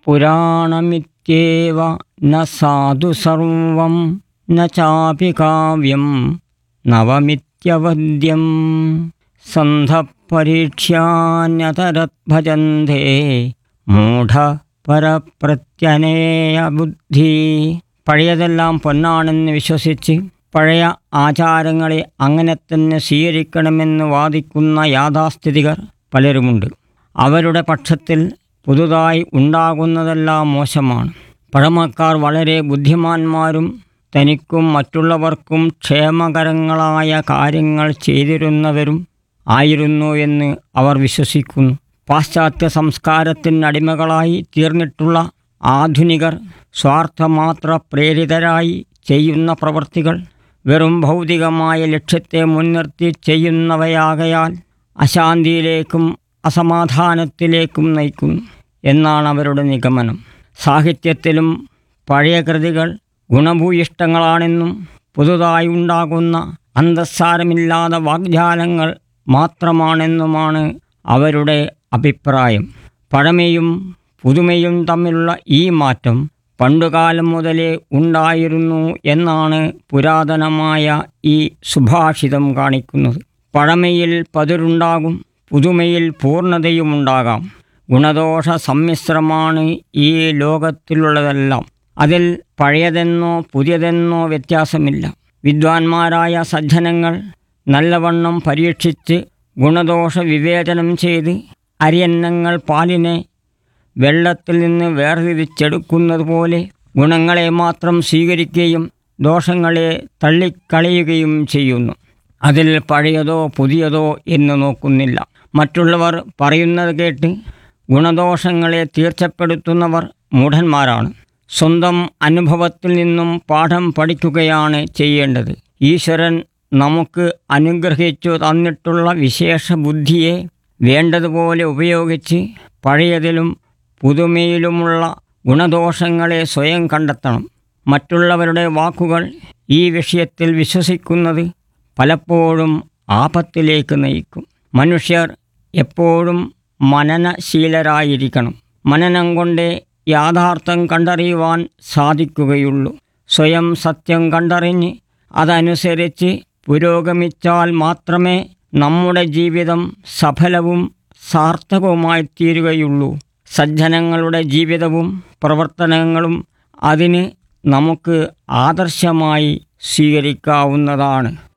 പുരാണമിത്യേവ ന സാധു സർവം ന ചാപി കാവ്യം നവമിത്യവദ്യം സന്ധപരീക്ഷ്യാന്യതരത് ഭജന്തേ മൂഢ പരപ്രത്യനേയ ബുദ്ധി പഴയതെല്ലാം പൊന്നാണെന്ന് വിശ്വസിച്ച് പഴയ ആചാരങ്ങളെ അങ്ങനെ തന്നെ സ്വീകരിക്കണമെന്ന് വാദിക്കുന്ന യാഥാസ്ഥിതികർ പലരുമുണ്ട് അവരുടെ പക്ഷത്തിൽ പുതുതായി ഉണ്ടാകുന്നതെല്ലാം മോശമാണ് പഴമക്കാർ വളരെ ബുദ്ധിമാന്മാരും തനിക്കും മറ്റുള്ളവർക്കും ക്ഷേമകരങ്ങളായ കാര്യങ്ങൾ ചെയ്തിരുന്നവരും ആയിരുന്നു എന്ന് അവർ വിശ്വസിക്കുന്നു പാശ്ചാത്യ സംസ്കാരത്തിനടിമകളായി തീർന്നിട്ടുള്ള ആധുനികർ സ്വാർത്ഥമാത്ര പ്രേരിതരായി ചെയ്യുന്ന പ്രവൃത്തികൾ വെറും ഭൗതികമായ ലക്ഷ്യത്തെ മുൻനിർത്തി ചെയ്യുന്നവയാകയാൽ അശാന്തിയിലേക്കും അസമാധാനത്തിലേക്കും നയിക്കുന്നു എന്നാണ് അവരുടെ നിഗമനം സാഹിത്യത്തിലും പഴയ കൃതികൾ ഗുണഭൂയിഷ്ടങ്ങളാണെന്നും പുതുതായി ഉണ്ടാകുന്ന അന്തസ്സാരമില്ലാത്ത വാഗ്ദാനങ്ങൾ മാത്രമാണെന്നുമാണ് അവരുടെ അഭിപ്രായം പഴമയും പുതുമയും തമ്മിലുള്ള ഈ മാറ്റം പണ്ടുകാലം മുതലേ ഉണ്ടായിരുന്നു എന്നാണ് പുരാതനമായ ഈ സുഭാഷിതം കാണിക്കുന്നത് പഴമയിൽ പതിരുണ്ടാകും പുതുമയിൽ പൂർണ്ണതയുമുണ്ടാകാം ഗുണദോഷ സമ്മിശ്രമാണ് ഈ ലോകത്തിലുള്ളതെല്ലാം അതിൽ പഴയതെന്നോ പുതിയതെന്നോ വ്യത്യാസമില്ല വിദ്വാൻമാരായ സജ്ജനങ്ങൾ നല്ലവണ്ണം പരീക്ഷിച്ച് ഗുണദോഷ വിവേചനം ചെയ്ത് അരിയന്നങ്ങൾ പാലിനെ വെള്ളത്തിൽ നിന്ന് വേർതിരിച്ചെടുക്കുന്നത് പോലെ ഗുണങ്ങളെ മാത്രം സ്വീകരിക്കുകയും ദോഷങ്ങളെ തള്ളിക്കളയുകയും ചെയ്യുന്നു അതിൽ പഴയതോ പുതിയതോ എന്ന് നോക്കുന്നില്ല മറ്റുള്ളവർ പറയുന്നത് കേട്ട് ഗുണദോഷങ്ങളെ തീർച്ചപ്പെടുത്തുന്നവർ മൂഢന്മാരാണ് സ്വന്തം അനുഭവത്തിൽ നിന്നും പാഠം പഠിക്കുകയാണ് ചെയ്യേണ്ടത് ഈശ്വരൻ നമുക്ക് അനുഗ്രഹിച്ചു തന്നിട്ടുള്ള വിശേഷ ബുദ്ധിയെ വേണ്ടതുപോലെ ഉപയോഗിച്ച് പഴയതിലും പുതുമയിലുമുള്ള ഗുണദോഷങ്ങളെ സ്വയം കണ്ടെത്തണം മറ്റുള്ളവരുടെ വാക്കുകൾ ഈ വിഷയത്തിൽ വിശ്വസിക്കുന്നത് പലപ്പോഴും ആപത്തിലേക്ക് നയിക്കും മനുഷ്യർ എപ്പോഴും മനനശീലരായിരിക്കണം മനനം കൊണ്ടേ യാഥാർത്ഥ്യം കണ്ടറിയുവാൻ സാധിക്കുകയുള്ളൂ സ്വയം സത്യം കണ്ടറിഞ്ഞ് അതനുസരിച്ച് പുരോഗമിച്ചാൽ മാത്രമേ നമ്മുടെ ജീവിതം സഫലവും സാർത്ഥകവുമായി തീരുകയുള്ളൂ സജ്ജനങ്ങളുടെ ജീവിതവും പ്രവർത്തനങ്ങളും അതിന് നമുക്ക് ആദർശമായി സ്വീകരിക്കാവുന്നതാണ്